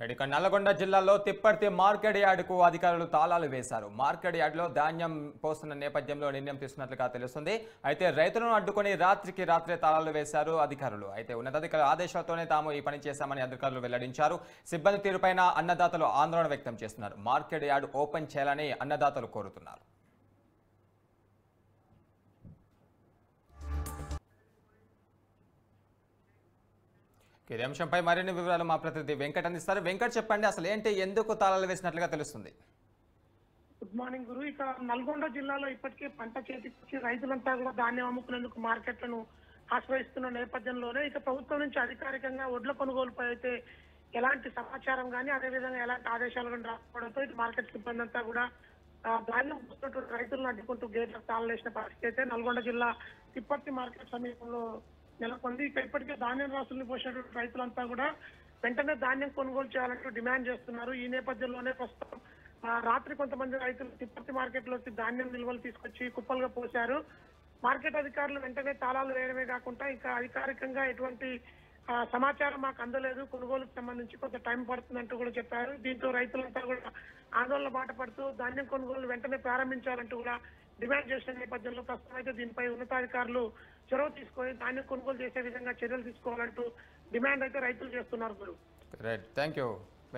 ఇక నల్లగొండ జిల్లాలో తిప్పర్తి మార్కెట్ యార్డుకు అధికారులు తాళాలు వేశారు మార్కెట్ యార్డులో ధాన్యం పోస్తున్న నేపథ్యంలో నిర్ణయం తీసుకున్నట్లుగా తెలుస్తుంది అయితే రైతులను అడ్డుకొని రాత్రికి రాత్రే తాళాలు వేశారు అధికారులు అయితే ఉన్నతాధికారుల ఆదేశాలతోనే తాము ఈ పని చేశామని అధికారులు వెల్లడించారు సిబ్బంది తీరుపైన అన్నదాతలు ఆందోళన వ్యక్తం చేస్తున్నారు మార్కెట్ యార్డు ఓపెన్ చేయాలని అన్నదాతలు కోరుతున్నారు ఇదే అంశంపై మరిన్ని వివరాలు మా ప్రతినిధి వెంకట్ అందిస్తారు వెంకట్ చెప్పండి అసలు ఏంటి ఎందుకు తాళాలు వేసినట్లుగా తెలుస్తుంది గుడ్ మార్నింగ్ గురు ఇక నల్గొండ జిల్లాలో ఇప్పటికే పంట చేతికి వచ్చి రైతులంతా కూడా ధాన్యం అమ్ముకునేందుకు మార్కెట్లను ఆశ్రయిస్తున్న నేపథ్యంలోనే ఇక ప్రభుత్వం నుంచి అధికారికంగా వడ్ల కొనుగోలుపై అయితే ఎలాంటి సమాచారం కానీ అదేవిధంగా ఎలాంటి ఆదేశాలు కానీ రాకపోవడంతో ఇటు మార్కెట్ సిబ్బంది అంతా కూడా ఆ, ధాన్యం వస్తున్నటువంటి రైతులను అడ్డుకుంటూ గేట్లకు తాళం వేసిన పరిస్థితి అయితే నల్గొండ జిల్లా తిప్పర్తి మార్కెట్ సమీపంలో నెలకొంది ఇక ఇప్పటికే ధాన్యం రాసుల్ని పోసినటువంటి రైతులంతా కూడా వెంటనే ధాన్యం కొనుగోలు చేయాలంటూ డిమాండ్ చేస్తున్నారు ఈ నేపథ్యంలోనే ప్రస్తుతం ఆ, రాత్రి కొంతమంది రైతులు తిప్పర్తి మార్కెట్ లోకి ధాన్యం నిల్వలు తీసుకొచ్చి కుప్పలుగా పోశారు మార్కెట్ అధికారులు వెంటనే తాళాలు వేయడమే కాకుండా ఇంకా అధికారికంగా ఎటువంటి ఆ, సమాచారం మాకు అందలేదు కొనుగోలుకు సంబంధించి కొంత టైం పడుతుందంటూ కూడా చెప్పారు దీంతో రైతులంతా కూడా ఆందోళన బాట పడుతూ ధాన్యం కొనుగోలు వెంటనే ప్రారంభించాలంటూ కూడా డిమాండ్ చేసిన నేపథ్యంలో ప్రస్తుతం అయితే దీనిపై ఉన్నతాధికారులు చొరవ తీసుకొని ధాన్యం కొనుగోలు చేసే విధంగా చర్యలు తీసుకోవాలంటూ డిమాండ్ అయితే రైతులు చేస్తున్నారు గురు రైట్ థ్యాంక్ యూ